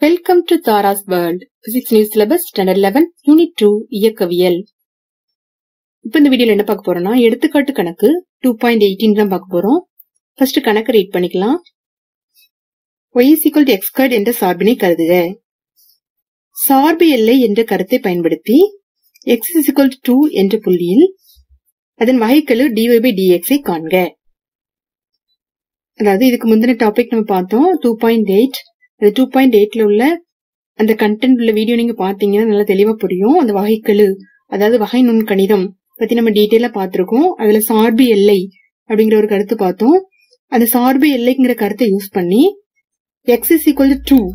welcome to Tara's world physics news syllabus standard eleven unit two இயக்கவியல் இப்போ இந்த வீடியோல என்ன பார்க்க போறோம்னா எடுத்துக்காட்டு கணக்கு டூ பாயிண்ட் எயிட்டீன் தான் பார்க்க போறோம் ஃபர்ஸ்ட் கணக்கு ரீட் பண்ணிக்கலாம் y is equal to x squared என்ற சார்பினை கருதுக சார்பு எல்லை என்ற கருத்தை பயன்படுத்தி x is equal to 2 என்ற புள்ளியில் அதன் வகைக்கெழு dy by dx ஐ காண்க அதாவது இதுக்கு முந்தின டாபிக் நம்ம பார்த்தோம் டூ பாயிண்ட் எயிட் அந்த டூ பாயிண்ட் எயிட்ல உள்ள அந்த கண்டென்ட் உள்ள வீடியோ நீங்க பாத்தீங்கன்னா நல்லா தெளிவா புரியும் அந்த வகைக்கெழு அதாவது வகை நுண் கணிதம் பத்தி நம்ம டீட்டெயிலா பார்த்திருக்கோம் அதுல சார்பு எல்லை அப்படிங்கிற ஒரு கருத்து பார்த்தோம் அந்த சார்பு எல்லைங்கிற கருத்தை யூஸ் பண்ணி X is equal to two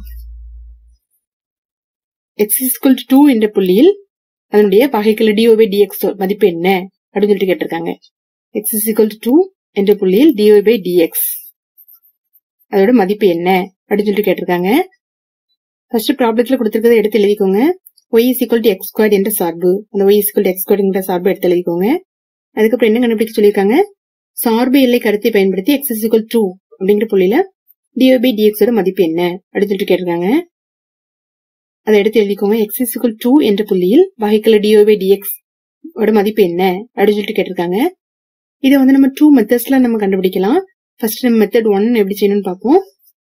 X is equal to two என்ற புள்ளியில் அதனுடைய வகைக்கெழு டிஓபை டிஎக்ஸ் மதிப்பு என்ன அப்படின்னு சொல்லிட்டு கேட்டிருக்காங்க X is equal to two என்ற புள்ளியில் டிஓ பை டிஎக்ஸ் அதோட மதிப்பு என்ன அப்படின்னு சொல்லிட்டு கேட்டிருக்காங்க ஃபர்ஸ்ட் ப்ராப்ளத்துல கொடுத்திருக்கதை எடுத்து எழுதிக்கோங்க y is equal to x squared என்ற சார்பு அந்த y is equal to x squared என்ற சார்பு எடுத்து எழுதிக்கோங்க அதுக்கப்புறம் என்ன கண்டுபிடிக்க சொல்லியிருக்காங்க சார்பு எல்லை கருத்தை பயன்படுத்தி x is equal to அப்படிங்கிற புள்ளியில dy by dx ஓட மதிப்பு என்ன அப்படின்னு சொல்லிட்டு கேட்டிருக்காங்க அதை எடுத்து எழுதிக்கோங்க x is equal to என்ற புள்ளியில் வகைக்கல dy by dx ஓட மதிப்பு என்ன அப்படின்னு சொல்லிட்டு கேட்டிருக்காங்க இதை வந்து நம்ம டூ மெத்தட்ஸ்ல நம்ம கண்டுபிடிக்கலாம் ஃபர்ஸ்ட் நம்ம மெத்தட் ஒன் எப்படி செய்யணும்னு பார்ப்போம்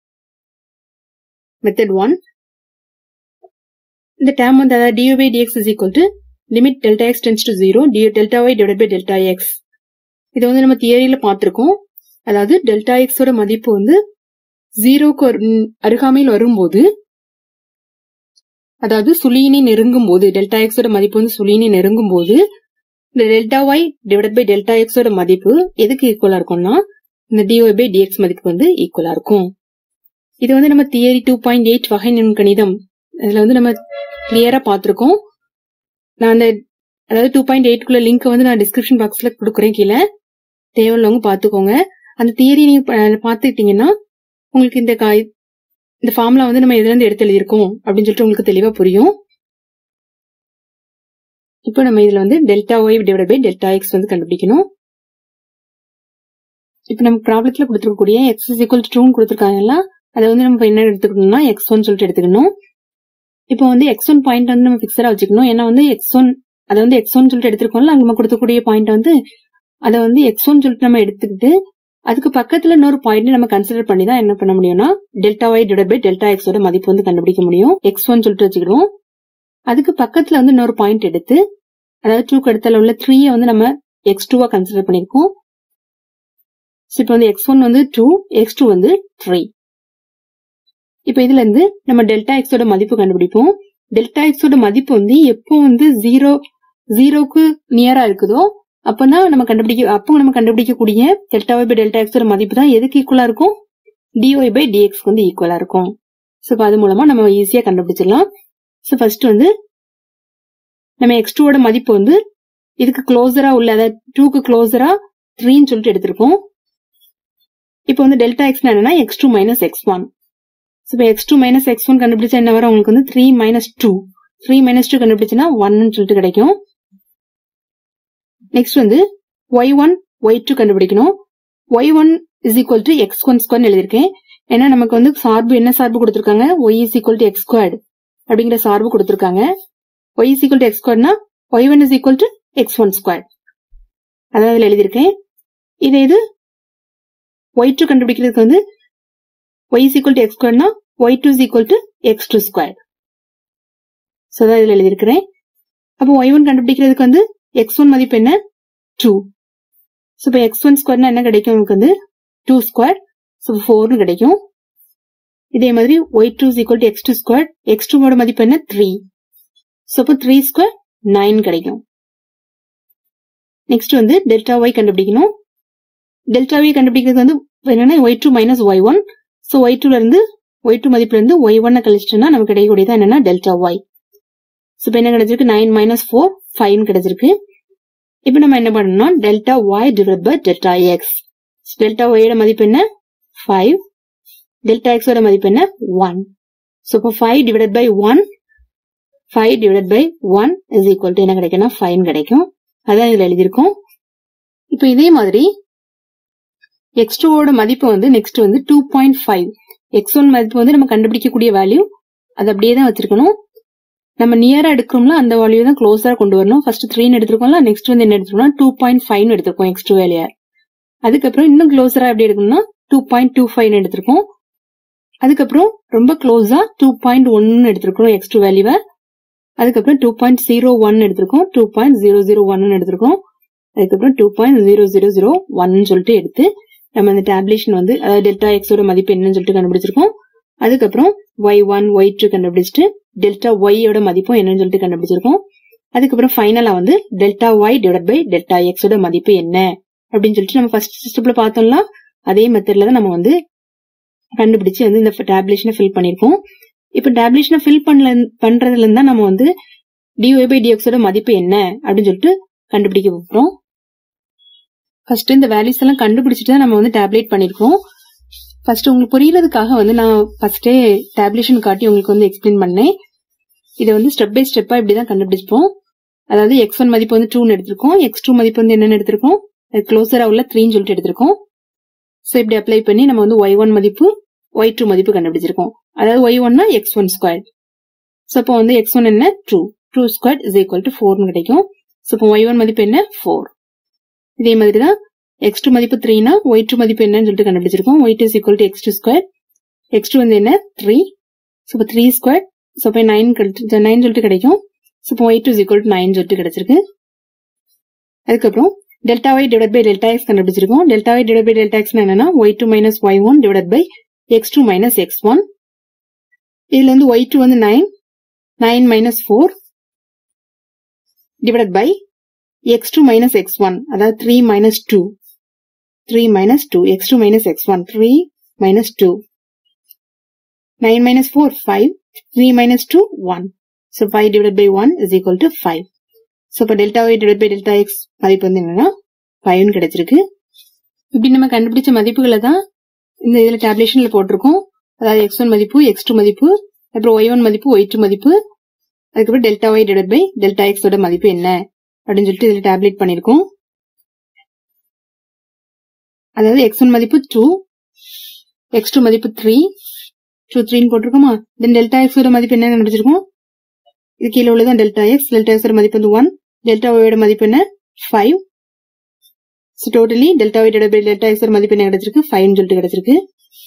மெத்தட் ஒன் இந்த டேர்ம் வந்து அதாவது du by dx is equal to limit delta x tends to 0 du delta y divided by delta x இது வந்து நம்ம தியரியில பார்த்திருக்கோம் அதாவது டெல்டா எக்ஸ் ஓட மதிப்பு வந்து ஜீரோக்கு அருகாமையில் வரும்போது அதாவது சுழியினை நெருங்கும் போது டெல்டா எக்ஸ் ஓட மதிப்பு வந்து சுழியினை நெருங்கும் போது இந்த delta Y divide by delta X ஓட மதிப்பு எதுக்கு ஈக்குவலா இருக்கும்னா இந்த டிஒய் பை டிஎக்ஸ் மதிப்பு வந்து ஈக்குவலா இருக்கும் இது வந்து நம்ம தியரி டூ பாயிண்ட் எயிட் வகை நுண்கணிதம் இதுல வந்து நம்ம கிளியரா பார்த்திருக்கோம் நான் அந்த அதாவது டூ பாயிண்ட் எயிட்குள்ள லிங்க் வந்து நான் டிஸ்கிரிப்ஷன் பாக்ஸ்ல கொடுக்குறேன் கீழே தேவையுள்ளவங்க பாத்துக்கோங்க அந்த தியரி நீங்க பாத்துக்கிட்டீங்கன்னா உங்களுக்கு இந்த இந்த ஃபார்முலா வந்து நம்ம எதுல இருந்து எடுத்து எழுதியிருக்கோம் அப்படின்னு சொல்லிட்டு உங்களுக்கு தெளிவா புரியும் இப்போ நம்ம இதுல வந்து delta Y divide by delta X வந்து கண்டுபிடிக்கணும் இப்போ நம்ம ப்ராப்ளத்துல கொடுத்துருக்கக்கூடிய எக்ஸ் இஸ் ஈக்குவல் டூன்னு கொடுத்துருக்காங்கல்ல அதை வந்து நம்ம என்ன எடுத்துக்கணும்னா எக்ஸ் ஒன் சொல்லிட்டு எடுத்துக்கணும் இப்போ வந்து எக்ஸ் ஒன் பாயிண்ட் வந்து நம்ம பிக்சரா வச்சுக்கணும் ஏன்னா வந்து எக்ஸ் ஒன் அதை வந்து எக்ஸ் ஒன் சொல்லிட்டு எடுத்துருக்கோம்ல நம்ம கொடுக்கக்கூடிய பாயிண்ட் வந்து அதை வந்து எக்ஸ் ஒன் சொல்லிட்டு நம்ம எடுத்துக்கிட்டு அதுக்கு பக்கத்துல இன்னொரு பாயிண்ட் நம்ம கன்சிடர் பண்ணி தான் என்ன பண்ண முடியும்னா delta Y divide by delta எக்ஸோட மதிப்பு வந்து கண்டுபிடிக்க முடியும் எக்ஸ் ஒன் சொல்லிட்டு வச்சுக்கிடுவோம் அதுக்கு பக்கத்துல வந்து இன்னொரு பாயிண்ட் எடுத்து அதாவது டூக்கு இடத்துல உள்ள த்ரீயை வந்து நம்ம எக்ஸ் டூவா கன்சிடர் பண்ணிருக்கோம் இப்போ வந்து எக்ஸ் ஒன் வந்து டூ எக்ஸ் டூ வந்து த்ரீ இப்போ இதுல இருந்து நம்ம டெல்டா எக்ஸோட மதிப்பு கண்டுபிடிப்போம் டெல்டா எக்ஸோட மதிப்பு வந்து எப்போ வந்து ஜீரோ ஜீரோக்கு நியரா இருக்குதோ அப்பதான் நம்ம கண்டுபிடிக்க அப்போ நம்ம கண்டுபிடிக்கக்கூடிய டெல்டா ஒய் பை டெல்டா எக்ஸோட மதிப்பு தான் எதுக்கு ஈக்குவலா இருக்கும் டிஒய் பை டிஎக்ஸ்க்கு வந்து ஈக்குவலா இருக்கும் ஸோ இப்போ அது மூலமா நம்ம ஈஸியா கண்டுபிடிச்சிடலாம் ஸோ ஃபர்ஸ்ட் வந்து நம்ம எக்ஸ் டூவோட மதிப்பு வந்து இதுக்கு க்ளோசரா உள்ள அதாவது டூக்கு க்ளோசரா த்ரீன்னு சொல்லிட்டு எடுத்திருக்கோம் இப்போ வந்து டெல்டா எக்ஸ் என்னன்னா X two minus X one so இப்போ X two minus X one கண்டுபிடிச்சா என்ன வரும் உங்களுக்கு வந்து three minus two three minus two கண்டுபிடிச்சுன்னா ஒன்னு சொல்லிட்டு கிடைக்கும் நெக்ஸ்ட் வந்து ஒய் ஒன் ஒய் டூ கண்டுபிடிக்கணும் Y one is equal to X one square எழுதியிருக்கேன் ஏன்னா நமக்கு வந்து சார்பு என்ன சார்பு கொடுத்துருக்காங்க Y is equal to X squared அப்படிங்கிற சார்பு கொடுத்துருக்காங்க Y is equal to X ஸ்கொயர்னா Y one is equal to X one square அதான் அதில் எழுதியிருக்கேன் இதே இது ஒய் டூ கண்டுபிடிக்கிறதுக்கு வந்து Y is equal to X ஸ்கொயர்னா Y two is equal to X two square so தான் இதில் எழுதியிருக்கிறேன் அப்போ ஒய் ஒன் கண்டுபிடிக்கிறதுக்கு வந்து எக்ஸ் ஒன் மதிப்பு என்ன டூ ஸோ இப்போ எக்ஸ் ஒன் ஸ்கொயர்னா என்ன கிடைக்கும் நமக்கு வந்து டூ ஸ்கொயர் ஸோ ஃபோர்னு கிடைக்கும் இதே மாதிரி Y two is equal to X two square X டூவோட மதிப்பு என்ன த்ரீ ஸோ இப்போ த்ரீ ஸ்கொயர் நைன் கிடைக்கும் நெக்ஸ்ட் வந்து டெல்டா ஒய் கண்டுபிடிக்கணும் டெல்டா ஒய் கண்டுபிடிக்கிறது வந்து என்னன்னா Y two minus Y one so Y டூல இருந்து ஒய் டூ மதிப்புல இருந்து ஒய் ஒன்னை கழிச்சிட்டோம்னா நமக்கு கிடைக்கக்கூடியது என்னன்னா டெல்டா ஒய் ஸோ இப்போ என்ன கிடைச்சிருக்கு நைன் மைனஸ் ஃபோர் ஃபைவ்னு கிடைச்சிருக்கு இப்போ நம்ம என்ன பண்ணணும்னா delta Y divide by delta X delta ஒயோட மதிப்பு என்ன ஃபைவ் டெல்டா எக்ஸோட மதிப்பு என்ன ஒன் ஸோ இப்போ five divide by one five divide by one is equal to என்ன கிடைக்கும்னா ஃபைவ் கிடைக்கும் அதான் இதுல எழுதியிருக்கோம் இப்போ இதே மாதிரி எக்ஸ் டூவோட மதிப்பு வந்து நெக்ஸ்ட் வந்து two point five X one மதிப்பு வந்து நம்ம கண்டுபிடிக்கக்கூடிய வேல்யூ அது அப்படியே தான் வச்சிருக்கணும் நம்ம நியரா எடுக்கிறோம்ல அந்த வேல்யூ தான் க்ளோஸரா கொண்டு வரணும் ஃபர்ஸ்ட் த்ரீன்னு எடுத்துருக்கோம்ல நெக்ஸ்ட் வந்து என்ன எடுத்துருக்கோம்னா டூ பாயிண்ட் ஃபைவ் எடுத்திருக்கோம் எக்ஸ் டூ வேல்யூ அதுக்கப்புறம் இன்னும் க்ளோஸரா எப்படி எடுக்கணும்னா டூ பாயிண்ட் டூ ஃபைவ் எடுத்திருக்கோம் அதுக்கப்புறம் ரொம்ப க்ளோஸா டூ பாயிண்ட் ஒன்னு எடுத்திருக்கோம் எக்ஸ் டூ வேல்யூவை அதுக்கப்புறம் டூ பாயிண்ட் ஜீரோ ஒன் எடுத்திருக்கோம் two point zero zero one எடுத்திருக்கோம் அதுக்கப்புறம் two point zero zero zero one சொல்லிட்டு எடுத்து நம்ம அந்த டேப்லேஷன் வந்து அதாவது டெல்டா எக்ஸோட மதிப்பு என்னன்னு சொல்லிட்டு கண்டுபிடிச்சிருக்கோம் அதுக்கப்புறம் ஒய் ஒன் ஒய் டூ கண்டுபிடிச்சிட்டு டெல்டா ஒய்யோட மதிப்பும் என்னன்னு சொல்லிட்டு கண்டுபிடிச்சிருக்கோம் அதுக்கப்புறம் ஃபைனலா வந்து delta Y divide by delta எக்ஸோட மதிப்பு என்ன அப்படின்னு சொல்லிட்டு நம்ம ஃபர்ஸ்ட் ஸ்டெப்ல பார்த்தோம்னா அதே மெத்தட்ல தான் நம்ம வந்து கண்டுபிடிச்சு வந்து இந்த டேப்லேஷனை ஃபில் பண்ணிருக்கோம் இப்ப டேப்லேஷனை ஃபில் பண்ணல பண்றதுல இருந்தா நம்ம வந்து டிஒய் பை டிஎக்ஸோட மதிப்பு என்ன அப்படின்னு சொல்லிட்டு கண்டுபிடிக்க போறோம் ஃபர்ஸ்ட் இந்த வேல்யூஸ் எல்லாம் கண்டுபிடிச்சிட்டு தான் நம்ம வந்து டேப்லேட் பண்ணிருக்கோம் ஃபர்ஸ்ட் உங்களுக்கு புரியறதுக்காக வந்து நான் ஃபர்ஸ்டே டேப்லேஷன் காட்டி உங்களுக்கு வந்து எக்ஸ்பிளைன் பண்ணேன் இதை வந்து ஸ்டெப் பை ஸ்டெப்பா இப்படிதான் கண்டுபிடிப்போம் அதாவது எக்ஸ் ஒன் மதிப்பு வந்து டூன்னு எடுத்திருக்கோம் எக்ஸ் டூ மதிப்பு வந்து என்னென்னு எடுத்திருக்கோம் அது க்ளோசரா உள்ள த்ரீன்னு சொல்லிட்டு எடுத்திருக்கோம் ஸோ இப்படி அப்ளை பண்ணி நம்ம வந்து ஒய் ஒன் மதிப்பு ஒய் டூ மதிப்பு கண்டுபிடிச்சிருக்கோம் அதாவது ஒய் ஒன்னா எக்ஸ் ஒன் ஸ்கொயர் ஸோ இப்போ வந்து எக்ஸ் ஒன் என்ன two two square is equal to ஃபோர்னு கிடைக்கும் ஸோ இப்போ ஒய் ஒன் மதிப்பு என்ன ஃபோர் இதே மாதிரி தான் எக்ஸ் டூ மதிப்பு த்ரீனா ஒய் டூ மதிப்பு என்னன்னு சொல்லிட்டு கண்டுபிடிச்சிருக்கோம் Y two equal to X two square X two வந்து என்ன த்ரீ ஸோ இப்போ த்ரீ ஸ்கொயர் ஸோ இப்போ நைன் கிடைச்சு நைன் சொல்லிட்டு கிடைக்கும் ஸோ இப்போ Y two equal to nine சொல்லிட்டு கிடைச்சிருக்கு அதுக்கப்புறம் delta Y divide by delta X கண்டுபிடிச்சிருக்கோம் delta Y divide by delta X என்னன்னா Y two minus Y one divide by X two minus X one இதுல வந்து ஒய் டூ வந்து nine nine minus four divide by X two minus X one அதாவது three minus two three minus two X two minus X one three minus two nine minus four five three minus two one so five divide by one is equal to five so இப்போ delta Y divide by delta X மதிப்பு வந்து என்னன்னா ஃபைவ்னு கிடைச்சிருக்கு இப்படி நம்ம கண்டுபிடிச்ச மதிப்புகளை தான் இந்த இதுல டேப்லேஷன்ல போட்டிருக்கோம் அதாவது எக்ஸ் ஒன் மதிப்பு எக்ஸ் டூ மதிப்பு அப்புறம் ஒய் ஒன் மதிப்பு ஒய் டூ மதிப்பு அதுக்கப்புறம் delta Y divide by delta எக்ஸோட மதிப்பு என்ன அப்படின்னு சொல்லிட்டு இதுல டேப்லெட் பண்ணிருக்கோம் அதாவது எக்ஸ் ஒன் மதிப்பு டூ எக்ஸ் டூ மதிப்பு த்ரீ டூ த்ரீன்னு போட்டிருக்கோமா தென் டெல்டா எக்ஸோட மதிப்பு என்ன கண்டுபிடிச்சிருக்கோம் இது கீழே உள்ளதான் டெல்டா எக்ஸ் டெல்டா எக்ஸோட மதிப்பு வந்து ஒன் டெல்டா ஒயோட மதிப்பு என்ன five so totally delta Y divide by delta எக்ஸோட மதிப்பு என்ன கிடைச்சிருக்கு ஃபைவ்னு சொல்லிட்டு கிடைச்சிருக்கு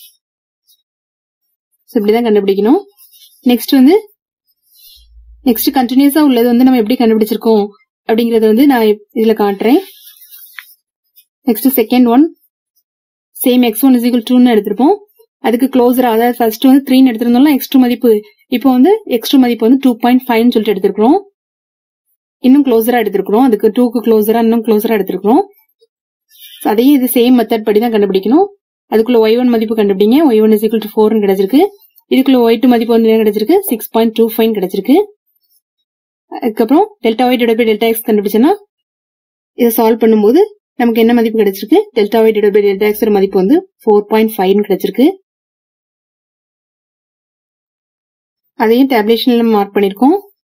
ஸோ இப்படிதான் கண்டுபிடிக்கணும் நெக்ஸ்ட் வந்து நெக்ஸ்ட் கண்டினியூஸா உள்ளது வந்து நம்ம எப்படி கண்டுபிடிச்சிருக்கோம் அப்படிங்கறத வந்து நான் இதுல காட்டுறேன் next second one same X one is டூன்னு எடுத்திருப்போம் அதுக்கு க்ளோசரா அதாவது ஃபர்ஸ்ட் வந்து த்ரீன்னு எடுத்திருந்தோம்னா எக்ஸ் டூ மதிப்பு இப்போ வந்து எக்ஸ் டூ மதிப்பு வந்து டூ பாயிண்ட் ஃபைவ்னு சொல்லிட்டு எடுத்திருக்கிறோம் இன்னும் க்ளோசரா எடுத்திருக்கிறோம் அதுக்கு டூக்கு க்ளோசரா இன்னும் க்ளோசரா எடுத்திருக்கிறோம் அதையும் இது சேம் மெத்தட் படி தான் கண்டுபிடிக்கணும் அதுக்குள்ள ஒய் ஒன் மதிப்பு கண்டுபிடிங்க Y one is equal to ஃபோர்னு கிடைச்சிருக்கு இதுக்குள்ள ஒய் டூ மதிப்பு வந்து என்ன கிடைச்சிருக்கு சிக்ஸ் பாயிண்ட் டூ ஃபைவ் கிடைச்சிருக்கு அதுக்கப்புறம் delta Y divide by delta X கண்டுபிடிச்சோன்னா இதை சால்வ் பண்ணும்போது நமக்கு என்ன மதிப்பு கிடைச்சிருக்கு delta Y divide by delta X மதிப்பு வந்து ஃபோர் பாயிண்ட் ஃபைவ் கிடைச்சிருக்கு அதையும் டேப்லேஷன்ல மார்க் பண்ணிருக்கோம்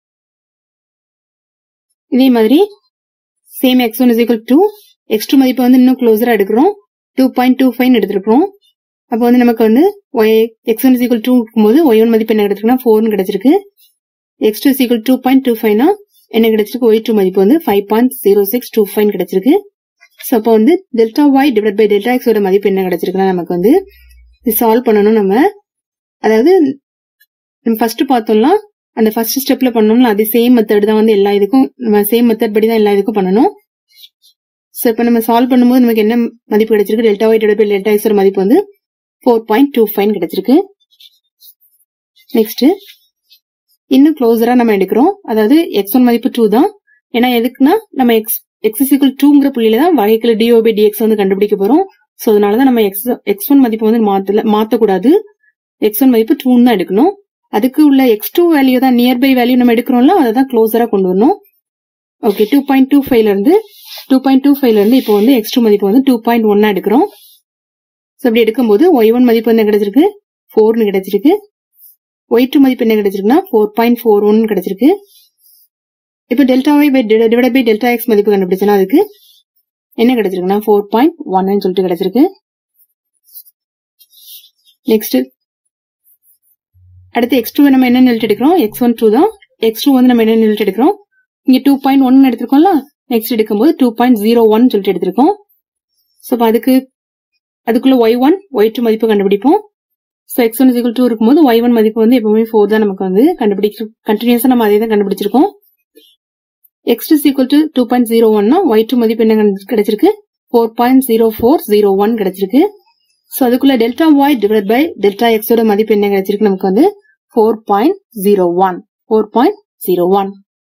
இதே மாதிரி same X one is equal to X two மதிப்பு வந்து இன்னும் க்ளோசரா எடுக்கிறோம் டூ பாயிண்ட் டூ ஃபைவ் எடுத்திருக்கிறோம் அப்போ வந்து நமக்கு வந்து Y X one is equal two இருக்கும்போது ஒய் ஒன் மதிப்பு என்ன கிடைச்சிருக்குன்னா ஃபோர்னு கிடைச்சிருக்கு X two equal two point two ஃபைவ்னா என்ன கிடைச்சிருக்கு ஒய் டூ மதிப்பு வந்து five point zero six two five கிடைச்சிருக்கு ஸோ அப்போ வந்து delta Y divide by delta எக்ஸோட மதிப்பு என்ன கிடைச்சிருக்குன்னா நமக்கு வந்து இது சால்வ் பண்ணணும் நம்ம அதாவது நம்ம ஃபர்ஸ்ட் பார்த்தோம்னா அந்த ஃபர்ஸ்ட் ஸ்டெப்ல பண்ணோம்ல அதே சேம் மெத்தட் தான் வந்து எல்லா இதுக்கும் நம்ம சேம் மெத்தட் படி தான் எல்லா இதுக்கும் பண்ணணும் ஸோ இப்போ நம்ம சால்வ் பண்ணும்போது நமக்கு என்ன மதிப்பு கிடைச்சிருக்கு delta Y divide by delta எக்ஸோட மதிப்பு வந்து ஃபோர் பாயிண்ட் டூ ஃபைவ் கிடைச்சிருக்கு நெக்ஸ்ட் இன்னும் க்ளோசரா நம்ம எடுக்கிறோம் அதாவது எக்ஸ் ஒன் மதிப்பு டூ தான் ஏன்னா எதுக்குன்னா நம்ம எக்ஸ் எக்ஸ் சிக்கல் டூங்கிற புள்ளியில தான் வகைக்குள்ள டிஓ பை டிஎக்ஸ் வந்து கண்டுபிடிக்க போறோம் ஸோ அதனாலதான் நம்ம எக்ஸ் எக்ஸ் ஒன் மதிப்பு வந்து மாத்தல மாத்தக்கூடாது எக்ஸ் ஒன் மதிப்பு டூன்னு தான் எடுக்கணும் அதுக்கு உள்ள எக்ஸ் டூ வேல்யூ தான் நியர்பை வேல்யூ நம்ம எடுக்கிறோம்ல அதை தான் க்ளோசரா கொண்டு வரணும் ஓகே டூ பாயிண்ட் டூ ஃபைவ்ல இருந்து டூ பாயிண்ட் டூ ஃபைவ்ல இருந்து இப்போ வந்து எக்ஸ் டூ மதிப்பு வந்து டூ பாயிண்ட் ஒன்னா எடுக்கிறோம் ஸோ அப்படி எடுக்கும்போது ஒய் ஒன் மதிப்பு என்ன கிடைச்சிருக்கு ஃபோர்னு கிடைச்சிருக்கு ஒய் டூ மதிப்பு என்ன கிடைச்சிருக்குன்னா ஃபோர் பாயிண்ட் ஃபோர் ஒன் கிடைச்சிருக்கு இப்போ delta Y by divide by delta X மதிப்பு கண்டுபிடிச்சனா அதுக்கு என்ன கிடைச்சிருக்குன்னா ஃபோர் பாயிண்ட் ஒன்னு சொல்லிட்டு கிடைச்சிருக்கு நெக்ஸ்ட் அடுத்து எக்ஸ் டூ நம்ம என்ன எழுதி எடுக்கிறோம் எக்ஸ் ஒன் டூ தான் எக்ஸ் டூ வந்து நம்ம என்ன எழுதி எடுக்கிறோம் இங்க டூ பாயிண்ட் ஒன் எடுத்திருக்கோம்ல நெக்ஸ்ட் எடுக்கும்போது டூ பாயிண்ட் ஜீரோ ஒன் சொல்லிட்டு எடுத்திருக்கோம் ஸோ அப்போ அதுக்கு அதுக்குள்ள ஒய் ஒன் ஒய் டூ மதிப்பு கண்டுபிடிப்போம் so X one is equal two இருக்கும்போது ஒய் ஒன் மதிப்பு வந்து எப்பவுமே ஃபோர் தான் நமக்கு வந்து கண்டுபிடிச்சு கண்டினியூஸா நம்ம அதே தான் கண்டுபிடிச்சிருக்கோம் x two equal to two point zero ஒன்னா ஒய் டூ மதிப்பு என்ன கிடைச்சிருக்கு four point zero four zero one கிடைச்சிருக்கு ஸோ அதுக்குள்ள delta Y divide by delta எக்ஸோட மதிப்பு என்ன கிடைச்சிருக்கு நமக்கு வந்து four point zero one four point zero one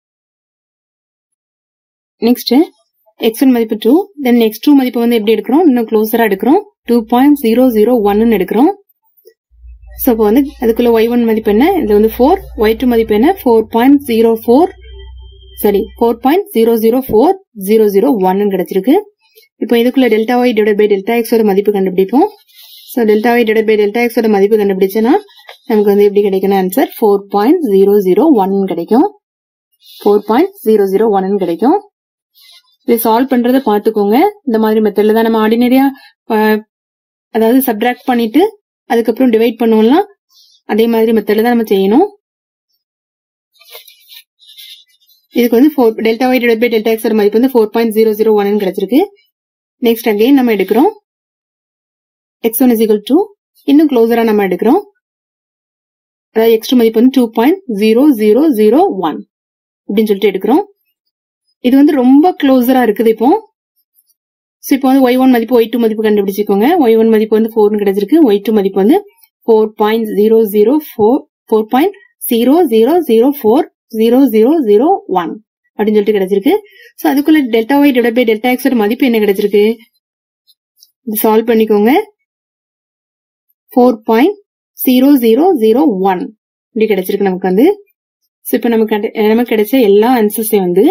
next x one மதிப்பு டூ தென் எக்ஸ் டூ மதிப்பு வந்து எப்படி எடுக்கிறோம் இன்னும் க்ளோஸரா எடுக்கிறோம் டூ பாயிண்ட் ஜீரோ ஜீரோ ஒன்னு எடுக்கிறோம் ஸோ இப்போ வந்து அதுக்குள்ள ஒய் ஒன் மதிப்பு என்ன இது வந்து ஃபோர் ஒய் டூ மதிப்பு என்ன four point zero four sorry four point zero zero four zero zero ஒன்னு கிடைச்சிருக்கு இப்போ இதுக்குள்ள delta Y divide by delta எக்ஸோட மதிப்பு கண்டுபிடிப்போம் so delta Y divide by delta எக்ஸோட மதிப்பு கண்டுபிடிச்சோன்னா நமக்கு வந்து எப்படி கிடைக்கணும் answer four point zero zero one கிடைக்கும் four point zero zero one கிடைக்கும் இதை சால்வ் பண்றதை பார்த்துக்கோங்க இந்த மாதிரி மெத்தட்ல தான் நம்ம ஆர்டினரியா அதாவது சப்ட்ராக்ட் பண்ணிட்டு அதுக்கப்புறம் டிவைட் பண்ணுவோம்னா அதே மாதிரி மெத்தட்ல தான் நம்ம செய்யணும் இதுக்கு வந்து four delta Y divide by delta எக்ஸோட மதிப்பு வந்து four point zero zero one கிடைச்சிருக்கு நெக்ஸ்ட் அகைன் நம்ம எடுக்கிறோம் எக்ஸ் ஒன் இசிகல் டூ இன்னும் க்ளோசரா நம்ம எடுக்கிறோம் அதாவது எக்ஸ்ட்ரா மதிப்பு வந்து two point zero zero zero one அப்படின்னு சொல்லிட்டு எடுக்கிறோம் இது வந்து ரொம்ப க்ளோசரா இருக்குது இப்போ ஸோ இப்போ வந்து ஒய் ஒன் மதிப்பு ஒய் டூ மதிப்பு கண்டுபிடிச்சிக்கோங்க ஒய் ஒன் மதிப்பு வந்து ஃபோர்னு கிடைச்சிருக்கு ஒய் டூ மதிப்பு வந்து four point zero zero four four point zero zero zero four zero zero zero one அப்படின்னு சொல்லிட்டு கிடைச்சிருக்கு ஸோ அதுக்குள்ள delta Y divide by delta எக்ஸோட மதிப்பு என்ன கிடைச்சிருக்கு இது சால்வ் பண்ணிக்கோங்க four point zero zero zero one இப்படி கிடைச்சிருக்கு நமக்கு வந்து ஸோ இப்போ நமக்கு நமக்கு கிடைச்ச எல்லா ஆன்சர்ஸையும் வந்து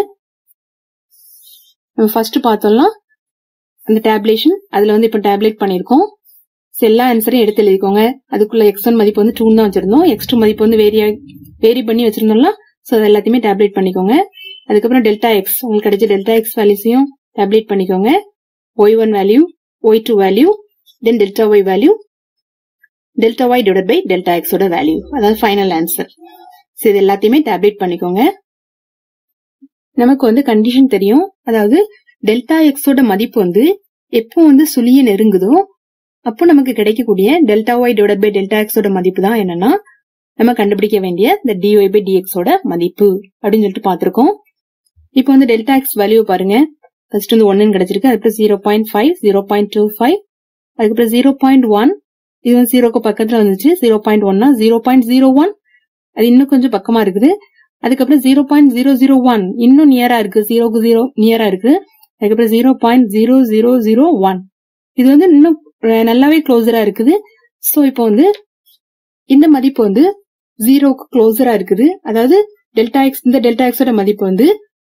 நம்ம ஃபர்ஸ்ட் பார்த்தோம்னா அந்த டேப்லேஷன் அதுல வந்து இப்போ டேப்லெட் பண்ணியிருக்கோம் எல்லா ஆன்சரையும் எடுத்து எழுதிக்கோங்க அதுக்குள்ள எக்ஸ் ஒன் மதிப்பு வந்து டூ தான் வச்சிருந்தோம் எக்ஸ் டூ மதிப்பு வந்து வேரி வேரி பண்ணி வச்சிருந்தோம்னா ஸோ அது எல்லாத்தையுமே டேப்லெட் பண்ணிக்கோங்க அதுக்கப்புறம் டெல்டா எக்ஸ் உங்களுக்கு கிடைச்ச டெல்டா எக்ஸ் வேல்யூஸையும் டேப்லெட் பண்ணிக்கோங்க y one value y two value then delta y value delta Y divide by delta எக்ஸோட வேல்யூ அதாவது ஃபைனல் ஆன்சர் ஸோ இது எல்லாத்தையுமே டேப்லெட் பண்ணிக்கோங்க நமக்கு வந்து கண்டிஷன் தெரியும் அதாவது டெல்டா எக்ஸோட மதிப்பு வந்து எப்போ வந்து சுழிய நெருங்குதோ அப்போ நமக்கு கிடைக்கக்கூடிய delta Y divide by delta எக்ஸோட மதிப்பு தான் என்னன்னா நம்ம கண்டுபிடிக்க வேண்டிய இந்த டிஒய் பை டிஎக்ஸோட மதிப்பு அப்படின்னு சொல்லிட்டு பார்த்திருக்கோம் இப்போ வந்து டெல்டா எக்ஸ் வேல்யூ பாருங்க ஃபர்ஸ்ட் வந்து ஒன்னு கிடைச்சிருக்கு அதுக்கப்புறம் zero point five zero point two five அதுக்கப்புறம் ஜீரோ பாயிண்ட் ஒன் இது வந்து ஜீரோக்கு பக்கத்துல வந்துச்சு ஜீரோ பாயிண்ட் ஒன்னா ஜீரோ பாயிண்ட் ஜீரோ ஒன் அது இன்னும் கொஞ்சம் பக்கமா இருக்குது அதுக்கப்புறம் zero point zero zero one இன்னும் நியரா இருக்கு ஜீரோக்கு ஜீரோ நியரா இருக்கு அதுக்கப்புறம் zero point zero zero zero one இது வந்து இன்னும் நல்லாவே க்ளோசரா இருக்குது ஸோ இப்போ வந்து இந்த மதிப்பு வந்து ஜீரோக்கு க்ளோசரா இருக்குது அதாவது டெல்டா எக்ஸ் இந்த டெல்டா எக்ஸோட மதிப்பு வந்து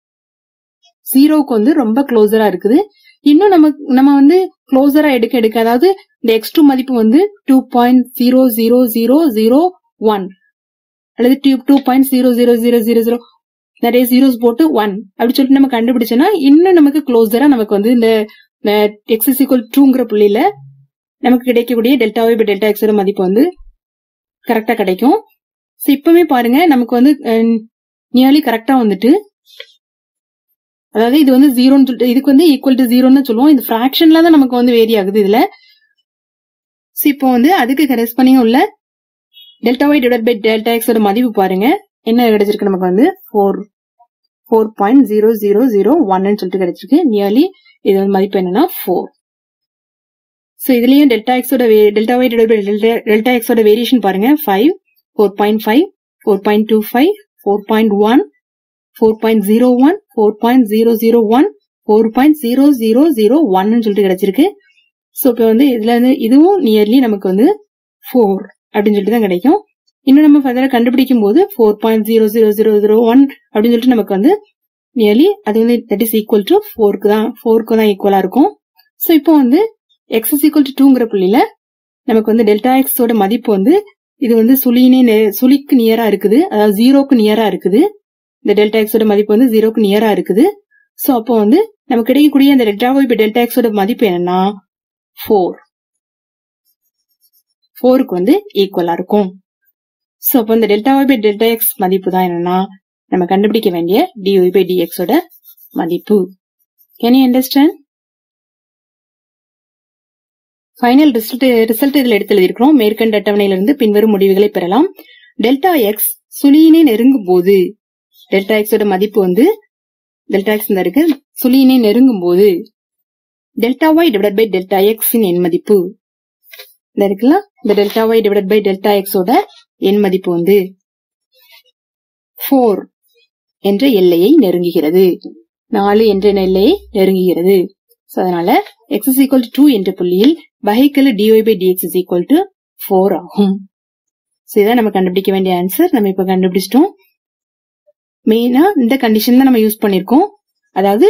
ஜீரோக்கு வந்து ரொம்ப க்ளோசரா இருக்குது இன்னும் நம்ம நம்ம வந்து க்ளோசரா எடுக்க எடுக்க அதாவது இந்த எக்ஸ் டூ மதிப்பு வந்து two point zero zero zero zero one அல்லது two two point zero zero zero zero zero நிறைய ஜீரோஸ் போட்டு ஒன் அப்படி சொல்லிட்டு நம்ம கண்டுபிடிச்சோன்னா இன்னும் நமக்கு க்ளோசரா நமக்கு வந்து இந்த எக்ஸ் இக்குவல் டூங்கிற புள்ளியில நமக்கு கிடைக்கக்கூடிய டெல்டா ஒய் பை டெல்டா எக்ஸோட மதிப்பு வந்து கரெக்டா கிடைக்கும் ஸோ இப்பவுமே பாருங்க நமக்கு வந்து நியர்லி கரெக்டா வந்துட்டு அதாவது இது வந்து ஜீரோன்னு சொல்லிட்டு இதுக்கு வந்து ஈக்குவல் டு ஜீரோன்னு சொல்லுவோம் இந்த ஃபிராக்ஷன்ல தான் நமக்கு வந்து வேரி ஆகுது இதுல ஸோ இப்போ வந்து அதுக்கு கரெஸ்பாண்டிங் உள்ள delta Y divide by delta எக்ஸோட மதிப்பு பாருங்க என்ன கிடைச்சிருக்கு நமக்கு வந்து four four point zero zero zero ஒன்னு சொல்லிட்டு கிடைச்சிருக்கு நியர்லி இது வந்து மதிப்பு என்னன்னா ஃபோர் ஸோ இதுலயும் டெல்டா எக்ஸோட delta Y divide by delta எக்ஸோட வேரியேஷன் பாருங்க five four point five four point two five four point one four point zero one four point zero zero one four point zero zero zero ஒன்னு சொல்லிட்டு கிடைச்சிருக்கு so இப்போ வந்து இதுல இருந்து இதுவும் நியர்லி நமக்கு வந்து ஃபோர் அப்படின்னு சொல்லிட்டு தான் கிடைக்கும் இன்னும் நம்ம ஃபர்தரா கண்டுபிடிக்கும் போது four point zero zero zero zero one அப்படின்னு சொல்லிட்டு நமக்கு வந்து நியர்லி அது வந்து தட் இஸ் ஈக்குவல் டு ஃபோருக்கு தான் ஃபோருக்கு தான் ஈக்குவலா இருக்கும் ஸோ இப்போ வந்து எக்ஸ் இஸ் ஈக்குவல் டு டூங்கிற புள்ளியில நமக்கு வந்து டெல்டா எக்ஸோட மதிப்பு வந்து இது வந்து சுழினே சுழிக்கு நியரா இருக்குது அதாவது ஜீரோக்கு நியரா இருக்குது இந்த டெல்டா எக்ஸோட மதிப்பு வந்து ஜீரோக்கு நியரா இருக்குது ஸோ அப்போ வந்து நமக்கு கிடைக்கக்கூடிய அந்த டெல்டா ஒய் பை டெல்டா எக்ஸோட மதிப்பு என்னன்னா ஃபோர் ஃபோருக்கு வந்து ஈக்குவலா இருக்கும் ஸோ அப்போ இந்த delta Y by delta X மதிப்பு தான் என்னன்னா நம்ம கண்டுபிடிக்க வேண்டிய டிஒய் பை டிஎக்ஸோட மதிப்பு can you understand final result result இதில் எடுத்து எழுதியிருக்கிறோம் மேற்கண்ட அட்டவணையிலிருந்து பின்வரும் முடிவுகளை பெறலாம் டெல்டா எக்ஸ் சுழியினை நெருங்கும் போது டெல்டா எக்ஸோட மதிப்பு வந்து டெல்டா எக்ஸ் இந்த இருக்கு சுழியினை நெருங்கும் போது delta Y divide by delta x எண் மதிப்பு இந்த இருக்குல்ல இந்த delta Y divide by delta எக்ஸோட எண் மதிப்பு வந்து ஃபோர் என்ற எல்லையை நெருங்குகிறது நாலு என்ற எல்லையை நெருங்குகிறது ஸோ அதனால x is equal to two என்ற புள்ளியில் வகைக்கெழு dy by dx is equal to four ஆகும் ஸோ இதான் நம்ம கண்டுபிடிக்க வேண்டிய ஆன்சர் நம்ம இப்போ கண்டுபிடிச்சிட்டோம் மெயினா இந்த கண்டிஷன் தான் நம்ம யூஸ் பண்ணிருக்கோம் அதாவது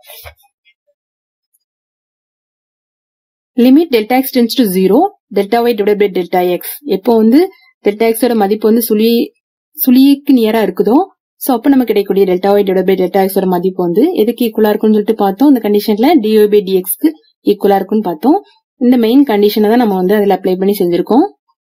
limit delta x tends to zero delta Y divide by delta x எப்போ வந்து டெல்டா எக்ஸோட மதிப்பு வந்து சுழி சுழிக்கு நியரா இருக்குதோ சோ அப்ப நம்ம கிடைக்கக்கூடிய delta Y divide by delta எக்ஸோட மதிப்பு வந்து எதுக்கு ஈக்குவலா இருக்கும்னு சொல்லிட்டு பார்த்தோம் இந்த கண்டிஷன்ல டிஒய் பை டிஎக்ஸ்க்கு ஈக்குவலா இருக்கும்னு பார்த்தோம் இந்த மெயின் கண்டிஷனை தான் நம்ம வந்து அதுல அப்ளை பண்ணி செஞ்சிருக்கோம்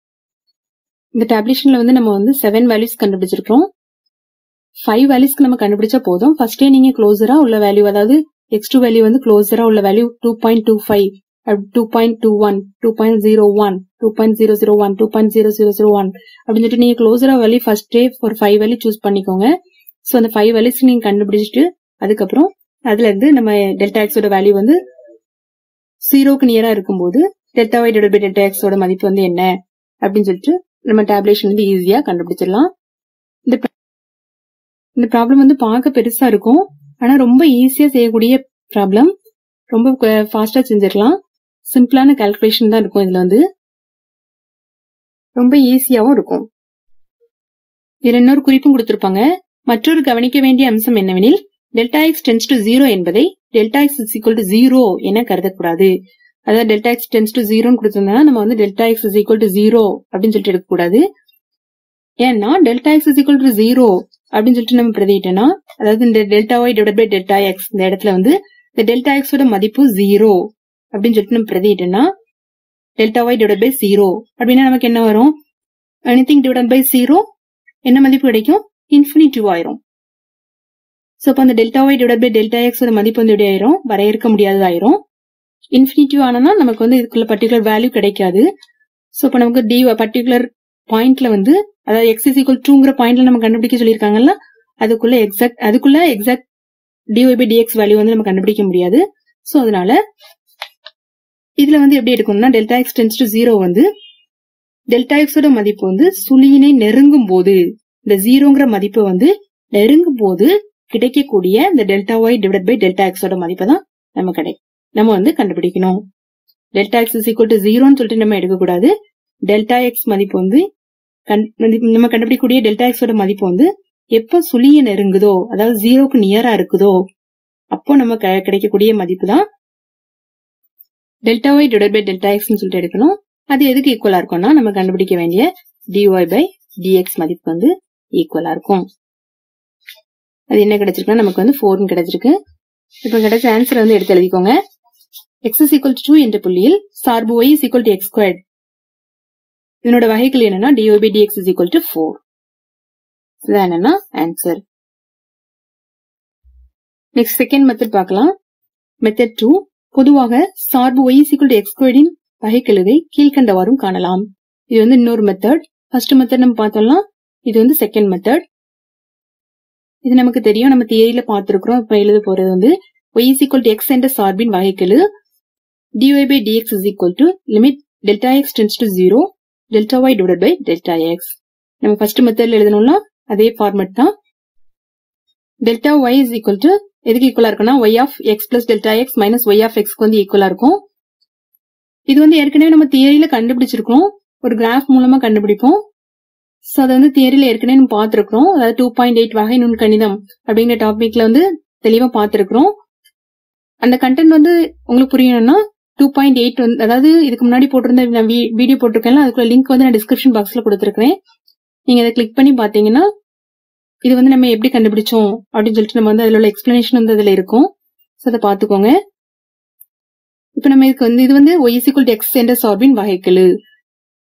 இந்த டேப்லேஷன்ல வந்து நம்ம வந்து செவன் வேல்யூஸ் கண்டுபிடிச்சிருக்கோம் ஃபைவ் வேல்யூஸ்க்கு நம்ம கண்டுபிடிச்சா போதும் ஃபர்ஸ்டே நீங்க க்ளோசரா உள்ள வேல்யூ அதாவது எக்ஸ் டூ வேல்யூ வந்து க்ளோசரா உள்ள value two point two five two point two one two point zero one two point zero zero one two point zero zero zero one அப்படின்னு சொல்லிட்டு நீங்க க்ளோசரா வேல்யூ ஃபர்ஸ்டே ஒரு ஃபைவ் வேல்யூ சூஸ் பண்ணிக்கோங்க ஸோ அந்த ஃபைவ் வேல்யூஸ் நீங்க கண்டுபிடிச்சிட்டு அதுக்கப்புறம் அதுல இருந்து நம்ம டெல்டா எக்ஸோட வேல்யூ வந்து ஜீரோக்கு நியரா இருக்கும்போது delta Y divide by delta எக்ஸோட மதிப்பு வந்து என்ன அப்படின்னு சொல்லிட்டு நம்ம டேப்லேஷன் வந்து ஈஸியா கண்டுபிடிச்சிடலாம் இந்த இந்த ப்ராப்ளம் வந்து பார்க்க பெருசா இருக்கும் ஆனா ரொம்ப ஈஸியா செய்யக்கூடிய ப்ராப்ளம் ரொம்ப ஃபாஸ்டா செஞ்சிடலாம் சிம்பிளான கால்குலேஷன் தான் இருக்கும் இதுல வந்து ரொம்ப ஈஸியாவும் இருக்கும் இதுல இன்னொரு குறிப்பும் கொடுத்திருப்பாங்க மற்றொரு கவனிக்க வேண்டிய அம்சம் என்னவெனில் delta x tends to zero என்பதை delta x is equal to zero என கருதக்கூடாது அதாவது டெல்டா எக்ஸ் டென்ஸ் டு ஜீரோன்னு கொடுத்திருந்தா நம்ம வந்து delta x is equal to zero அப்படின்னு சொல்லிட்டு எடுக்கக்கூடாது ஏன்னா delta x is equal to zero அப்படின்னு சொல்லிட்டு நம்ம பிரதிட்டோம்னா அதாவது இந்த delta Y divide by delta x இந்த இடத்துல வந்து இந்த டெல்டா எக்ஸோட மதிப்பு ஜீரோ அப்படின்னு சொல்லிட்டு நம்ம பிரதிட்டோம்னா delta Y divide by zero அப்படின்னா நமக்கு என்ன வரும் எனிதிங் டிவைட் பை ஜீரோ என்ன மதிப்பு கிடைக்கும் இன்ஃபினிட்டிவ் ஆயிரும் ஸோ அப்போ அந்த delta Y divide by delta எக்ஸோட மதிப்பு வந்து எப்படி ஆயிரும் வரையறுக்க முடியாததாயிரும் இன்ஃபினிட்டிவ் ஆனா நமக்கு வந்து இதுக்குள்ள பர்டிகுலர் வேல்யூ கிடைக்காது ஸோ இப்போ நமக்கு டி பர்டிகுலர் பாயிண்ட்ல வந்து அதாவது எக்ஸ் இஸ் ஈக்குவல் டூங்கிற பாயிண்ட்ல நம்ம கண்டுபிடிக்க சொல்லியிருக்காங்கல்ல அதுக்குள்ள எக்ஸாக்ட் அதுக்குள்ள exact dy by dx value வந்து நம்ம கண்டுபிடிக்க முடியாது ஸோ அதனால இதுல வந்து எப்படி எடுக்கணும்னா delta x tends to zero வந்து டெல்டா எக்ஸோட மதிப்பு வந்து சுழியினை நெருங்கும் போது இந்த ஜீரோங்கிற மதிப்பு வந்து நெருங்கும் போது கிடைக்கக்கூடிய இந்த delta Y divide by delta எக்ஸோட மதிப்பை தான் நம்ம கிடை நம்ம வந்து கண்டுபிடிக்கணும் delta x is equal to ஜீரோன்னு சொல்லிட்டு நம்ம எடுக்கக்கூடாது டெல்டா எக்ஸ் மதிப்பு வந்து நம்ம கண்டுபிடிக்கக்கூடிய டெல்டா எக்ஸோட மதிப்பு வந்து எப்ப சுழிய நெருங்குதோ அதாவது ஜீரோக்கு நியரா இருக்குதோ அப்போ நம்ம கிடைக்கக்கூடிய மதிப்பு தான் delta Y divide by delta x சொல்லிட்டு எடுக்கணும் அது எதுக்கு ஈக்குவலா இருக்கும்னா நம்ம கண்டுபிடிக்க வேண்டிய டிஒய் பை டிஎக்ஸ் மதிப்பு வந்து ஈக்குவலா இருக்கும் அது என்ன கிடைச்சிருக்குன்னா நமக்கு வந்து ஃபோர்னு கிடைச்சிருக்கு இப்போ கிடைச்ச ஆன்சர் வந்து எடுத்து எழுதிக்கோங்க x is equal to two என்ற புள்ளியில் சார்பு y is equal to x squared இதனோட வகைகள் என்னன்னா dy by dx is equal to four இதுதான் என்னன்னா ஆன்சர் நெக்ஸ்ட் செகண்ட் மெத்தட் பார்க்கலாம் மெத்தட் டூ பொதுவாக சார்பு y is equal to x ஸ்கொயர்டின் வகைக்கெழுவை கீழ்கண்டவாறும் காணலாம் இது வந்து இன்னொரு மெத்தட் ஃபர்ஸ்ட் மெத்தட் நம்ம பார்த்தோம்னா இது வந்து செகண்ட் மெத்தட் இது நமக்கு தெரியும் நம்ம தியரியில பார்த்திருக்கிறோம் இப்ப எழுத போறது வந்து Y is equal to x என்ற சார்பின் வகைக்கெழு dy by dx is equal to limit delta x tends to zero delta Y divide by delta x நம்ம ஃபர்ஸ்ட் மெத்தட்ல எழுதணும்னா அதே ஃபார்மட் தான் delta y is equal to எதுக்கு ஈக்குவலா இருக்குன்னா y of x plus delta x minus y of எக்ஸ்க்கு வந்து ஈக்குவலா இருக்கும் இது வந்து ஏற்கனவே நம்ம தியரியில கண்டுபிடிச்சிருக்கோம் ஒரு கிராஃப் மூலமா கண்டுபிடிப்போம் ஸோ அதை வந்து தியரியில ஏற்கனவே நம்ம பார்த்துருக்கோம் அதாவது டூ பாயிண்ட் எயிட் வகை நுண் கணிதம் அப்படிங்கிற டாபிக்ல வந்து தெளிவா பார்த்துருக்கிறோம் அந்த கண்டென்ட் வந்து உங்களுக்கு புரியணும்னா டூ பாயிண்ட் எயிட் வந்து அதாவது இதுக்கு முன்னாடி போட்டிருந்த நான் வீடியோ போட்டிருக்கேன் அதுக்குள்ள லிங்க் வந்து நான் டிஸ்கிரிப்ஷன் பாக்ஸ்ல கொடுத்துருக்கேன் நீங்க அதை கிளிக் பண்ணி பாத்தீங்கன்னா இது வந்து நம்ம எப்படி கண்டுபிடிச்சோம் அப்படின்னு சொல்லிட்டு நம்ம வந்து அதுல உள்ள எக்ஸ்பிளனேஷன் வந்து அதுல இருக்கும் ஸோ அதை பார்த்துக்கோங்க இப்போ நம்ம இதுக்கு வந்து இது வந்து ஒய் சிக்குள் எக்ஸ் என்ற சார்பின் வகைக்கெழு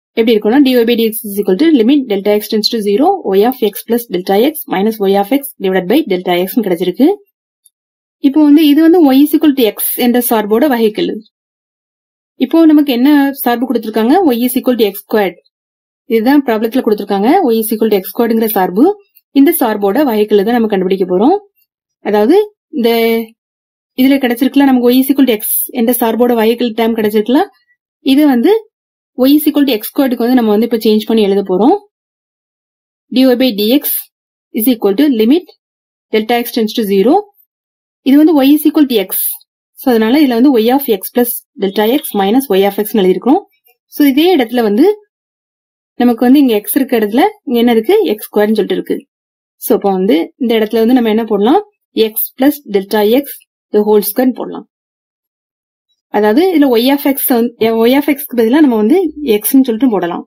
எப்படி இருக்கும்னா dy by dx is equal to limit delta x tends to 0 y of x plus delta x minus y of x divided by delta x னு கிடைச்சிருக்கு இப்போ வந்து இது வந்து y is equal to x என்ற சார்போட வகைக்கெழு இப்போ நமக்கு என்ன சார்பு கொடுத்திருக்காங்க y is equal to x squared இதுதான் ப்ராப்ளத்துல கொடுத்திருக்காங்க y is equal to x squaredங்கிற சார்பு இந்த சார்போட வகைக்கெழு தான் நம்ம கண்டுபிடிக்க போறோம் அதாவது இந்த இதுல கிடைச்சிருக்கல நமக்கு y is equal to x என்ற சார்போட வகைக்கெழு டேம் கிடைச்சிருக்கல இது வந்து y is equal to x squaredக்கு வந்து நம்ம வந்து இப்ப சேஞ்ச் பண்ணி எழுத போறோம் dy by dx is equal to limit delta x tends to 0 இது வந்து y is equal to x so அதனால இதுல வந்து y of x plus delta x minus y of x எழுதிருக்கோம் ஸோ இதே இடத்துல வந்து நமக்கு வந்து இங்க x இருக்க இடத்துல இங்க என்ன இருக்கு x ஸ்கொயர்னு சொல்லிட்டு இருக்கு ஸோ அப்போ வந்து இந்த இடத்துல வந்து நம்ம என்ன போடலாம் x plus delta x the whole square போடலாம் அதாவது இதுல y of x வந்து y of x க்கு பதிலா நம்ம வந்து x ன்னு சொல்லிட்டு போடலாம்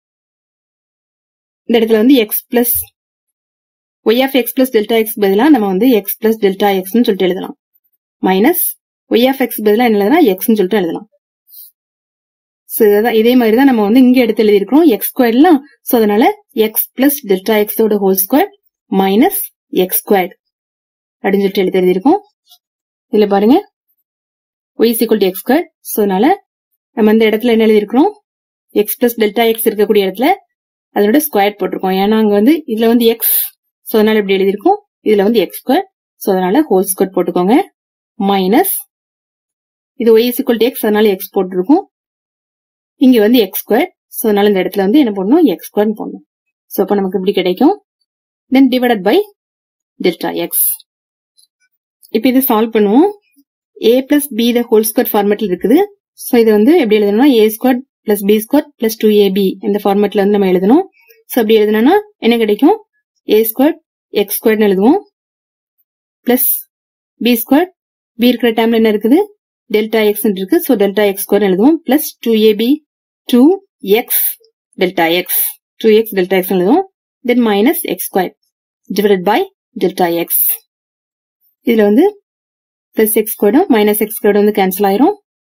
இந்த இடத்துல வந்து x plus y of x plus delta x பதிலா நம்ம வந்து x plus delta x ன்னு சொல்லிட்டு எழுதலாம் மைனஸ் y of x பதிலா என்ன எழுதலாம் x ன்னு சொல்லிட்டு எழுதலாம் சோ இதான் இதே மாதிரி தான் நம்ம வந்து இங்க எடுத்து எழுதியிருக்கிறோம் x ஸ்கொயர்லாம் சோ அதனால x plus delta x ஓட whole square minus x square அப்படின்னு சொல்லிட்டு எழுதி எழுதியிருக்கோம் இதுல பாருங்க y is equal to x squared so அதனால நம்ம இந்த இடத்துல என்ன எழுதியிருக்கிறோம் x plus delta x இருக்கக்கூடிய இடத்துல அதோட ஸ்கொயர் போட்டிருக்கோம் ஏன்னா அங்க வந்து இதுல வந்து x ஸோ அதனால இப்படி எழுதியிருக்கோம் இதுல வந்து x ஸ்கொயர் ஸோ அதனால ஹோல் ஸ்கொயர் போட்டுக்கோங்க மைனஸ் இது y is equal to x அதனால x போட்டிருக்கோம் இங்க வந்து x ஸ்கொயர் ஸோ அதனால இந்த இடத்துல வந்து என்ன பண்ணணும் x ஸ்கொயர் போடணும் ஸோ அப்போ நமக்கு இப்படி கிடைக்கும் then divided by delta x இப்போ இது சால்வ் பண்ணுவோம் a plus b the whole square ஃபார்மேட்ல இருக்குது ஸோ இது வந்து எப்படி எழுதணும்னா a square plus b square plus two ab இந்த ஃபார்மேட்ல வந்து நம்ம எழுதணும் ஸோ அப்படி எழுதணும்னா என்ன கிடைக்கும் ஏ ஸ்கொயர் எக்ஸ் ஸ்கொயர்னு எழுதுவோம் பிளஸ் பி ஸ்கொயர் பி இருக்கிற டைம்ல என்ன இருக்குது டெல்டா எக்ஸ் இருக்கு ஸோ டெல்டா எக்ஸ் ஸ்கொயர் எழுதுவோம் plus two ab two x delta x two x delta x எழுதுவோம் then minus x square divided by delta x இதுல வந்து பிளஸ் எக்ஸ் ஸ்கொயரும் மைனஸ் எக்ஸ் ஸ்கொயரும் வந்து கேன்சல் ஆயிரும்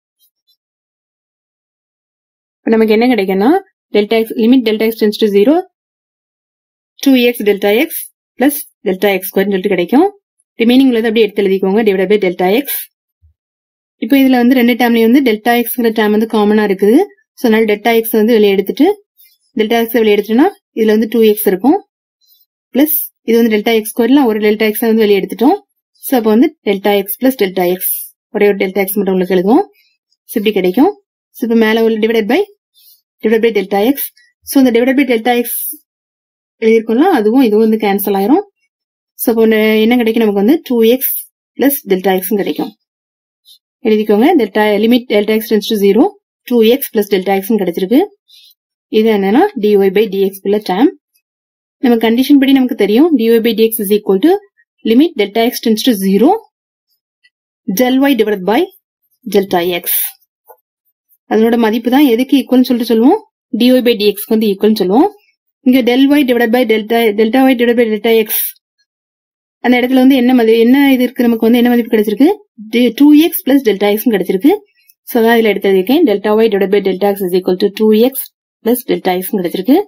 இப்போ நமக்கு என்ன கிடைக்கும்னா delta x limit delta x tends to zero two x delta x plus delta x ஸ்கொயர்னு சொல்லிட்டு கிடைக்கும் ரிமைனிங் உள்ளது அப்படியே எடுத்து எழுதிக்கோங்க டிவைட் பை டெல்டா எக்ஸ் இப்போ இதுல வந்து ரெண்டு டேம்லயும் வந்து டெல்டா எக்ஸ்ங்கிற டேம் வந்து காமனா இருக்குது ஸோ அதனால டெல்டா எக்ஸ் வந்து வெளியே எடுத்துட்டு டெல்டா எக்ஸ் வெளியே எடுத்துட்டோம்னா இதுல வந்து டூ எக்ஸ் இருக்கும் பிளஸ் இது வந்து டெல்டா எக்ஸ் ஸ்கொயர்ல ஒரு டெல்டா எக்ஸ் வந்து வெளியே எடுத்துட்டோம் ஸோ அப்போ வந்து delta x plus delta x ஒரே ஒரு டெல்டா எக்ஸ் மட்டும் உங்களுக்கு எழுதுவோம் ஸோ இப்படி கிடைக்கும் ஸோ இப்போ மேலே உள்ள divided by divide by delta x so இந்த டிவைட் பை டெல்டா எக்ஸ் எழுதியிருக்கோம்ல அதுவும் இதுவும் வந்து கேன்சல் ஆயிரும் ஸோ இப்போ என்ன கிடைக்கும் நமக்கு வந்து two x plus delta x கிடைக்கும் எழுதிக்கோங்க delta limit delta x tends to zero two x plus delta x கிடைச்சிருக்கு இது என்னன்னா டிஒய் பை டிஎக்ஸ் உள்ள டேம் நம்ம கண்டிஷன் படி நமக்கு தெரியும் dy by dx is equal to limit delta x tends to 0 del y divided by delta x அதனோட மதிப்பு தான் எதுக்கு ஈக்குவல் சொல்லிட்டு சொல்லுவோம் dy by dx வந்து ஈக்குவல் சொல்லுவோம் இங்க del y divided by delta delta y divided by delta x அந்த இடத்துல வந்து என்ன மதி என்ன இது இருக்கு நமக்கு வந்து என்ன மதிப்பு கிடைச்சிருக்கு two x plus delta x கிடைச்சிருக்கு ஸோ அதான் இதுல எடுத்து இருக்கேன் delta Y divide by delta x is equal to two x plus delta x கிடைச்சிருக்கு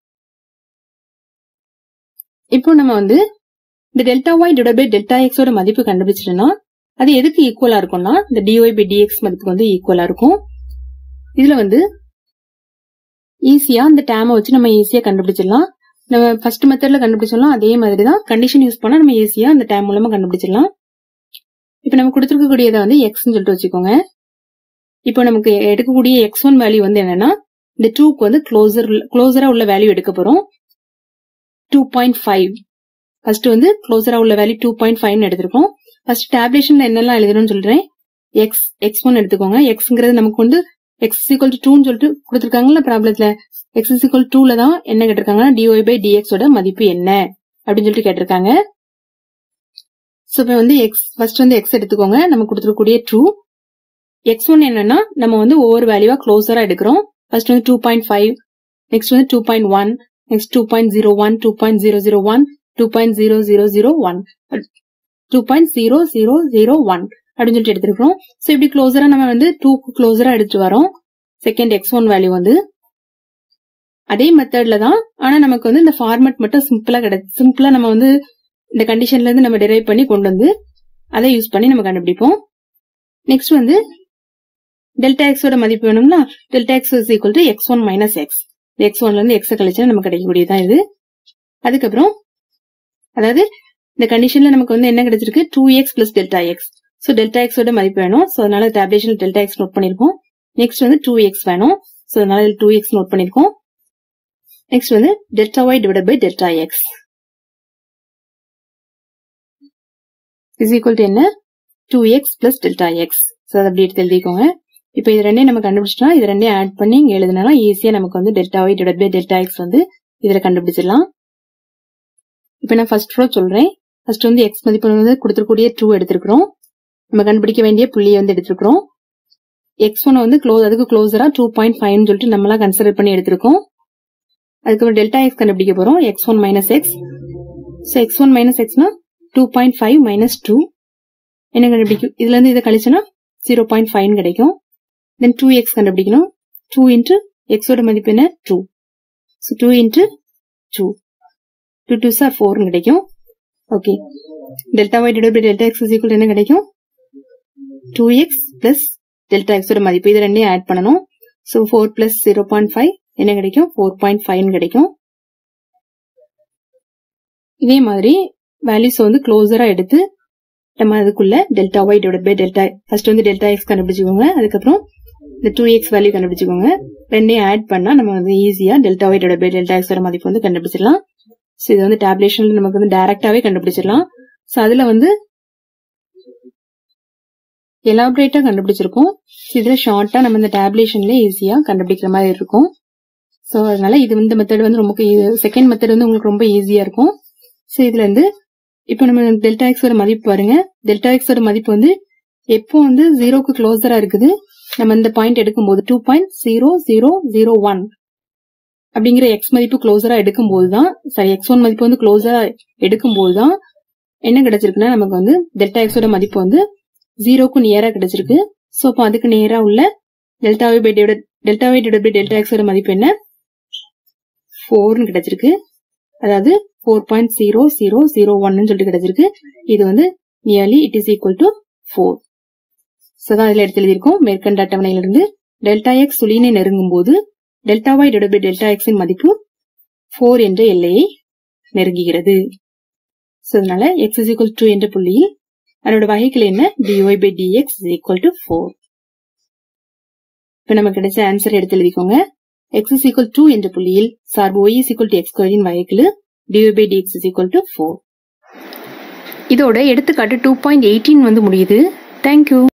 இப்போ நம்ம வந்து இந்த delta Y divide by delta எக்ஸோட மதிப்பு கண்டுபிடிச்சிட்டோம்னா அது எதுக்கு ஈக்குவலா இருக்கும்னா இந்த டிஒய் பை டிஎக்ஸ் மதிப்புக்கு வந்து ஈக்குவலா இருக்கும் இதுல வந்து ஈஸியா இந்த டேமை வச்சு நம்ம ஈஸியா கண்டுபிடிச்சிடலாம் நம்ம ஃபர்ஸ்ட் மெத்தட்ல கண்டுபிடிச்சிடலாம் அதே மாதிரி தான் கண்டிஷன் யூஸ் பண்ணா நம்ம ஈஸியா அந்த டேம் மூலமா கண்டுபிடிச்சிடலாம் இப்போ நம்ம கொடுத்துருக்கக்கூடியதை வந்து எக்ஸ்ன்னு சொல்லிட்டு வச்சுக்கோங்க இப்போ நமக்கு எடுக்கக்கூடிய எக்ஸ் ஒன் வேல்யூ வந்து என்னன்னா இந்த டூக்கு வந்து க்ளோசர் க்ளோசரா உள்ள வேல்யூ எடுக்க போறோம் டூ பாயிண்ட் ஃபைவ் ஃபர்ஸ்ட் வந்து க்ளோசரா உள்ள வேல்யூ டூ பாயிண்ட் ஃபைவ் எடுத்திருக்கோம் ஃபர்ஸ்ட் டேப்லேஷன்ல என்னெல்லாம் எழுதணும்னு சொல்றேன் எக்ஸ் எக்ஸ் ஒன் எடுத்துக்கோங்க எக்ஸ்ங்கிறது நமக்கு வந்து எக்ஸ் ஈக்குவல் டு டூன்னு சொல்லிட்டு கொடுத்துருக்காங்கல்ல ப்ராப்ளத்துல எக்ஸ் ஈக்குவல் டூல தான் என்ன கேட்டிருக்காங்கன்னா டிஒய் பை டிஎக்ஸோட மதிப்பு என்ன அப்படின்னு சொல்லிட்டு கேட்டிருக்காங்க ஸோ இப்போ வந்து எக்ஸ் ஃபர்ஸ்ட் வந்து எக்ஸ் எடுத்துக்கோங்க நம்ம கொடுத்துருக்கக்கூடிய டூ எக்ஸ் ஒன் என்னன்னா நம்ம வந்து ஒவ்வொரு வேல்யூவா க்ளோசரா எடுக்கிறோம் ஃபர்ஸ்ட் வந்து டூ பாயிண்ட் ஃபைவ் நெக்ஸ்ட் வந்து two point one next two point zero one two point zero zero one two point zero zero zero one two point zero zero zero one அப்படின்னு சொல்லிட்டு எடுத்திருக்கோம் ஸோ இப்படி க்ளோசரா நம்ம வந்து டூக்கு க்ளோசரா எடுத்துட்டு வரோம் செகண்ட் எக்ஸ் ஒன் வேல்யூ வந்து அதே மெத்தட்ல தான் ஆனா நமக்கு வந்து இந்த ஃபார்மட் மட்டும் சிம்பிளா கிடை சிம்பிளா நம்ம வந்து இந்த கண்டிஷன்ல இருந்து நம்ம டெரைவ் பண்ணி கொண்டு வந்து அதை யூஸ் பண்ணி நம்ம கண்டுபிடிப்போம் நெக்ஸ்ட் வந்து டெல்டா எக்ஸோட மதிப்பு வேணும்னா delta x is equal to X one minus x x ஒன்ல இருந்து எக்ஸ் கழிச்சா நமக்கு கிடைக்கக்கூடியதான் இது அதுக்கப்புறம் அதாவது இந்த கண்டிஷன்ல நமக்கு வந்து என்ன கிடைச்சிருக்கு two x plus delta x so delta எக்ஸோட மதிப்பு வேணும் ஸோ அதனால டேப்லேஷன் டெல்டா எக்ஸ் நோட் பண்ணிருக்கோம் நெக்ஸ்ட் வந்து டூ எக்ஸ் வேணும் ஸோ அதனால டூ எக்ஸ் நோட் பண்ணிருக்கோம் நெக்ஸ்ட் வந்து delta Y divide by delta x is equal to என்ன two x plus delta x so அதை அப்படி எடுத்து எழுதிக்கோங்க இப்போ இது ரெண்டையும் நம்ம கண்டுபிடிச்சிட்டோம் இது ரெண்டையும் ஆட் பண்ணி இங்க எழுதினாலும் ஈஸியா நமக்கு வந்து delta Y divide by delta X வந்து இதுல கண்டுபிடிச்சிடலாம் இப்போ நான் ஃபர்ஸ்ட் ரோ சொல்றேன் ஃபர்ஸ்ட் வந்து எக்ஸ் மதிப்பு வந்து கொடுத்துருக்கூடிய டூ எடுத்திருக்கிறோம் நம்ம கண்டுபிடிக்க வேண்டிய புள்ளியை வந்து எடுத்திருக்கிறோம் எக்ஸ் ஒன் வந்து க்ளோஸ் அதுக்கு க்ளோஸரா டூ பாயிண்ட் ஃபைவ்னு சொல்லிட்டு நம்மளாம் கன்சிடர் பண்ணி எடுத்திருக்கோம் அதுக்கப்புறம் டெல்டா எக்ஸ் கண்டுபிடிக்க போறோம் x one minus x so X one minus எக்ஸ்னா two point five minus two என்ன கண்டுபிடிக்கும் இதுல இருந்து இதை கழிச்சுன்னா ஜீரோ பாயிண்ட் ஃபைவ் கிடைக்கும் தென் டூ எக்ஸ் கண்டுபிடிக்கணும் டூ இன்ட்டு எக்ஸோட மதிப்பு என்ன two so two into two two two sir ஃபோர்னு கிடைக்கும் okay delta Y divide by delta x equal என்ன கிடைக்கும் டூ எக்ஸ் பிளஸ் டெல்டா எக்ஸோட மதிப்பு இது ரெண்டையும் ஆட் பண்ணணும் so four plus zero point five என்ன கிடைக்கும் ஃபோர் பாயிண்ட் ஃபைவ் கிடைக்கும் இதே மாதிரி வேல்யூஸ் வந்து க்ளோஸரா எடுத்து நம்ம அதுக்குள்ள delta Y divide by delta first வந்து டெல்டா எக்ஸ் கண்டுபிடிச்சுக்கோங்க அதுக்கப்புறம் இந்த டூ எக்ஸ் வேல்யூ கண்டுபிடிச்சுக்கோங்க ரெண்டையும் ஆட் பண்ணா நம்ம வந்து ஈஸியா delta Y divide by delta எக்ஸோட மதிப்பு வந்து கண்டுபிடிச்சிடலாம் ஸோ இது வந்து டேப்லேஷன்ல நமக்கு வந்து டைரக்டாவே கண்டுபிடிச்சிடலாம் ஸோ அதுல வந்து எலாபரேட்டா கண்டுபிடிச்சிருக்கோம் இதுல ஷார்ட்டா நம்ம இந்த டேப்லேஷன்ல ஈஸியா கண்டுபிடிக்கிற மாதிரி இருக்கும் ஸோ அதனால இது இந்த மெத்தட் வந்து ரொம்ப செகண்ட் மெத்தட் வந்து உங்களுக்கு ரொம்ப ஈஸியா இருக்கும் ஸோ இதுல இருந்து இப்போ நம்ம டெல்டா எக்ஸோட மதிப்பு பாருங்க டெல்டா எக்ஸோட மதிப்பு வந்து எப்போ வந்து ஜீரோக்கு க்ளோஸரா இருக்குது நம்ம இந்த பாயிண்ட் எடுக்கும்போது two point zero zero zero one அப்படிங்கிற எக்ஸ் மதிப்பு க்ளோஸரா எடுக்கும்போது தான் சாரி எக்ஸ் ஒன் மதிப்பு வந்து க்ளோஸரா எடுக்கும்போது தான் என்ன கிடைச்சிருக்குன்னா நமக்கு வந்து டெல்டா எக்ஸோட மதிப்பு வந்து ஜீரோக்கு நியரா கிடைச்சிருக்கு ஸோ அப்போ அதுக்கு நேரா உள்ள delta y by delta y divide by delta எக்ஸோட மதிப்பு என்ன ஃபோர்னு கிடைச்சிருக்கு அதாவது four point zero zero zero ஒன்னு சொல்லிட்டு கிடைச்சிருக்கு இது வந்து nearly it is equal to four so தான் இதில் எடுத்து எழுதியிருக்கோம் மேற்கண்ட அட்டவணையிலிருந்து டெல்டா எக்ஸ் சுழினை நெருங்கும் போது delta Y divide by delta எக்ஸின் மதிப்பு ஃபோர் என்ற எல்லையை நெருங்குகிறது ஸோ அதனால எக்ஸ் இஸ் ஈக்குவல் டு என்ற புள்ளியில் அதோட வகைகள் என்ன dy by dx is equal to four இப்போ நமக்கு கிடைச்ச ஆன்சர் எடுத்து எழுதிக்கோங்க எக்ஸ் இஸ் ஈக்குவல் டு என்ற புள்ளியில் சார்பு y is equal to x ஸ்கொயரின் வகைகள் dy by dx is equal to four இதோட எடுத்துக்காட்டு டூ பாயிண்ட் எயிட்டீன் வந்து முடியுது தேங்க்யூ